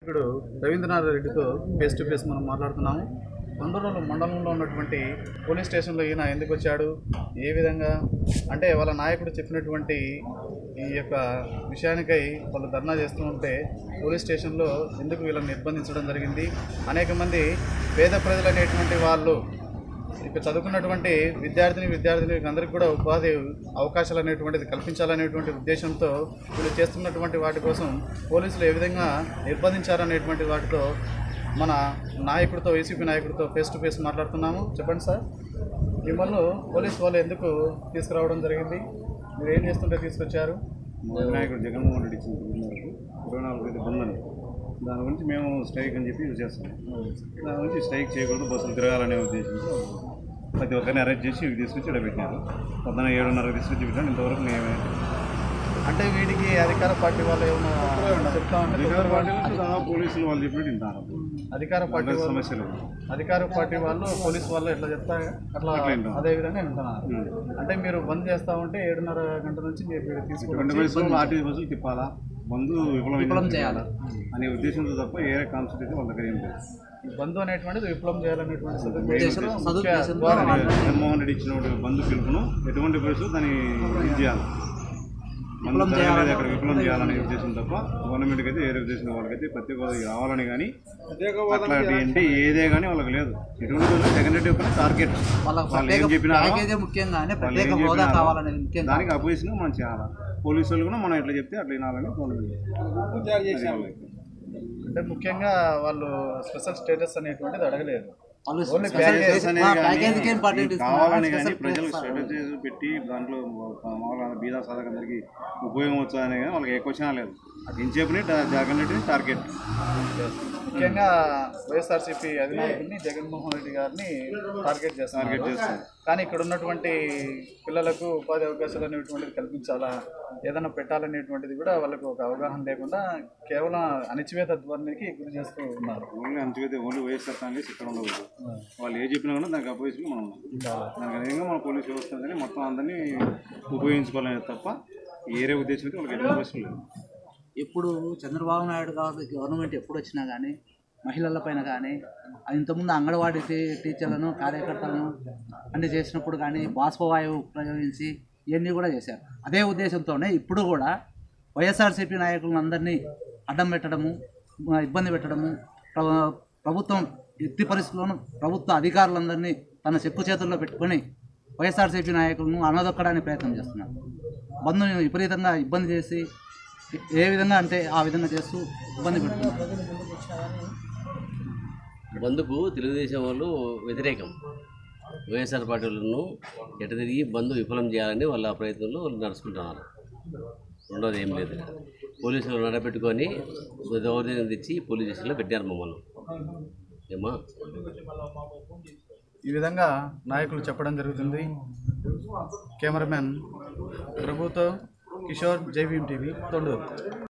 ఇప్పుడు రవీంద్రనాథ్ రెడ్డితో face to face మనం మాట్లాడుతున్నాము తొండూరులో మండలంలో ఉన్నటువంటి పోలీస్ స్టేషన్లో ఈయన ఎందుకు వచ్చాడు ఏ విధంగా అంటే వాళ్ళ నాయకుడు చెప్పినటువంటి ఈ యొక్క విషయానికై వాళ్ళు ధర్నా చేస్తూ ఉంటే పోలీస్ స్టేషన్లో ఎందుకు వీళ్ళని నిర్బంధించడం జరిగింది అనేక మంది పేద ప్రజలు అనేటువంటి వాళ్ళు ఇక చదువుకున్నటువంటి విద్యార్థిని విద్యార్థిని అందరికీ కూడా ఉపాధి అవకాశాలు అనేటువంటిది కల్పించాలనేటువంటి ఉద్దేశంతో వీళ్ళు చేస్తున్నటువంటి వాటి కోసం పోలీసులు ఏ విధంగా నిర్బంధించారనేటువంటి వాటితో మన నాయకుడితో ఏసీపీ నాయకుడితో ఫేస్ టు ఫేస్ మాట్లాడుతున్నాము చెప్పండి సార్ మిమ్మల్ని పోలీసు వాళ్ళు ఎందుకు తీసుకురావడం జరిగింది మీరు ఏం చేస్తుంటే తీసుకొచ్చారు మా నాయకుడు జగన్మోహన్ రెడ్డి ఇచ్చిన పిలుపు మేరకు ఇరవై నాలుగు ఐదు బంద్ అని దాని గురించి మేము స్ట్రైక్ అని చెప్పి చేస్తాం దాని గురించి స్ట్రైక్ చేయకూడదు బస్సులు తిరగాలనే ఉద్దేశంతో ప్రతి ఒక్కరిని అరెస్ట్ చేసి ఇవి తీసుకొచ్చి ఇక్కడ పెట్టినారు పొద్దున ఏడున్నరకు తీసుకొచ్చి పెట్టాను ఇంతవరకు మేమే అంటే వీటికి అధికార పార్టీ వాళ్ళు ఏమన్నా చెప్తా అధికార పార్టీ ఉంటే నుంచి దాదాపు పోలీసులు వాళ్ళు చెప్పినట్టు వింటారు అధికార పార్టీ వాళ్ళకి వాళ్ళు సమస్యలు అధికార పార్టీ వాళ్ళు పోలీస్ వాళ్ళు ఎట్లా చెప్తారు అట్లా అట్లా వింటాం. అదే విధంగా వింటున్నారు అంటే మీరు బంద్ చేస్తా ఉంటే ఏడున్నర గంట నుంచి మీరు రెండు తీసుకుంటే బస్సులు ఆర్టీసీ బస్సులు తిప్పాలా బంధు విఫలం చేయాలా అనే ఉద్దేశంతో తప్ప ఏ కాన్సెప్ట్ అయితే వాళ్ళ దగ్గర ఏం లేదు బంద్ అనేటువంటిది విప్లవం చేయాలనేటువంటి ఉద్దేశం. ముఖ్య ద్వారా జగన్మోహన్ రెడ్డి ఇచ్చిన బంధు పిలుపును ఎటువంటి పరిస్థితులు దాన్ని ఇది చేయాలి మనం జరగలేదు అక్కడ విప్లవం చేయాలనే ఉద్దేశం తప్ప గవర్నమెంట్కి అయితే ఏ ఉద్దేశం వాళ్ళకైతే ప్రత్యేక హోదా రావాలని కానీ అట్లాంటి ఏంటి ఏదే కానీ వాళ్ళకి లేదు ఎటువంటి పరిస్థితుల్లో జగన్ రెడ్డి యొక్క టార్గెట్ వాళ్ళకి వాళ్ళు ఏం ప్రత్యేక చెప్పినా ప్యాకేజీ ముఖ్యంగానే వాళ్ళు ఏం ప్రత్యేక హోదా చెప్పినారో కావాలనేది ముఖ్యం కాదు. దానికి అపోజిషన్ మనం చేయాలి పోలీసు వాళ్ళు కూడా మనం ఎట్లా చెప్తే అట్లా వినాలని గవర్నమెంట్ అంటే ముఖ్యంగా వాళ్ళు స్పెషల్ స్టేటస్ అనేటువంటిది అడగలేదు వాళ్ళు ఓన్లీ స్పెషల్ ప్యాకేజ్ చేసి- అనేది మా కానీ ప్యాకేజీకి ఏం ఇంపార్టెంట్ కావాలని ఇస్తున్నారు? కానీ స్పెషల్ ప్రజలు ప్లేస్ స్ట్రాటజీస్ పెట్టి దాంట్లో మామూలుగా బీదా సాధక అందరికి ఉపయోగం వచ్చాయని కానీ వాళ్ళకి ఏ క్వశ్చన్ లేదు అది ఏం చెప్పిన జగన్ రెడ్డి టార్గెట్ ముఖ్యంగా వైఎస్ఆర్సీపీ అధినాయకుడిని జగన్మోహన్ రెడ్డి గారిని టార్గెట్ చేస్తున్నారు టార్గెట్ చేస్తారు కానీ ఇక్కడ ఉన్నటువంటి పిల్లలకు ఉపాధి అవకాశాలు అనేటువంటిది కల్పించాలా ఏదైనా పెట్టాలనేటువంటిది కూడా వాళ్ళకు ఒక అవగాహన లేకుండా కేవలం అణిచివేత ధోరణికి గురి చేస్తూ ఉన్నారు ఓన్లీ అంచుకైతే ఓన్లీ వైఎస్ఆర్ కాంగ్రెస్ ఇక్కడ ఉండకూడదు వాళ్ళు ఏ చెప్పినా కూడా దానికి అపోజిషన్ మనం ఉన్నాం దానికి విధంగా మన పోలీస్ వ్యవస్థ కానీ మొత్తం అందరినీ ఉపయోగించుకోవాలనేది తప్ప ఏరే ఉద్దేశం అయితే వాళ్ళకి ఎటువంటి క్వశ్చన్ లేదు ఎప్పుడు చంద్రబాబు నాయుడు గారి గవర్నమెంట్ ఎప్పుడు వచ్చినా కానీ మహిళల పైన కానీ ఇంతకుముందు అంగన్వాడీ టీ- టీచర్లను కార్యకర్తలను అన్ని చేసినప్పుడు కానీ బాష్పవాయువు ప్రయోగించి ఇవన్నీ కూడా చేశారు అదే ఉద్దేశంతోనే ఇప్పుడు కూడా వైఎస్ఆర్సీపీ నాయకులను అందరినీ అడ్డం పెట్టడము ఆ, ఇబ్బంది పెట్టడము ప్ర- ప్రభుత్వం ఎట్టి పరిస్థితుల్లోనూ ప్రభుత్వ అధికారులందరినీ తన చెక్కు చేతుల్లో పెట్టుకొని వైఎస్ఆర్సీపీ నాయకులను అనదొక్కడానికి ప్రయత్నం చేస్తున్నారు బంధుని విపరీతంగా ఇబ్బంది చేసి ఏ విధంగా అంటే ఆ విధంగా చేస్తూ ఇబ్బంది పెడుతున్నారు బంద్కు తెలుగుదేశం వాళ్ళు వ్యతిరేకం వైఎస్ఆర్ పార్టీలను ఎట తిరిగి బంద్ విఫలం చేయాలని వాళ్ళ ప్రయత్నంలో వాళ్ళు నడుచుకుంటున్నారు రెండోది ఏం లేదు పోలీసులు నడబెట్టుకొని దౌర్జన్యం తెచ్చి పోలీస్ స్టేషన్లో పెట్టారు మమ్మల్ని ఏమా ఈ విధంగా నాయకులు చెప్పడం జరుగుతుంది కెమెరామెన్ ప్రభుతో కిషోర్ జైవీఎం టీవీ తొండూరు